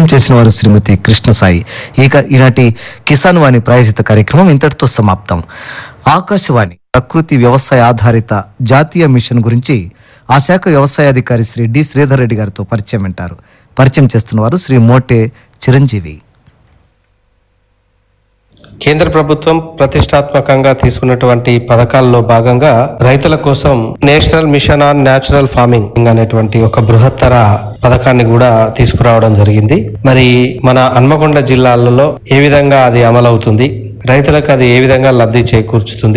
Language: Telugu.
పరిచయం చేసిన వారు శ్రీమతి కృష్ణసాయి ఇక ఈనాటి కిసాన్ వాణి ప్రాయోజిత కార్యక్రమం ఇంతటితో సమాప్తం ఆకాశవాణి ప్రకృతి వ్యవసాయ ఆధారిత జాతీయ మిషన్ గురించి ఆ శాఖ వ్యవసాయాధికారి శ్రీ డి శ్రీధర్ రెడ్డి గారితో పరిచయం వింటారు పరిచయం చేస్తున్నవారు శ్రీ మోటే చిరంజీవి కేంద్ర ప్రభుత్వం ప్రతిష్టాత్మకంగా తీసుకున్నటువంటి పథకాల్లో భాగంగా రైతుల కోసం national mission on natural farming అనేటువంటి ఒక బృహత్తర పథకాన్ని కూడా తీసుకురావడం జరిగింది మరి మన హన్మకొండ జిల్లాలలో ఏ విధంగా అది అమలవుతుంది రైతులకు అది ఏ విధంగా లబ్ధి చేకూర్చుతుంది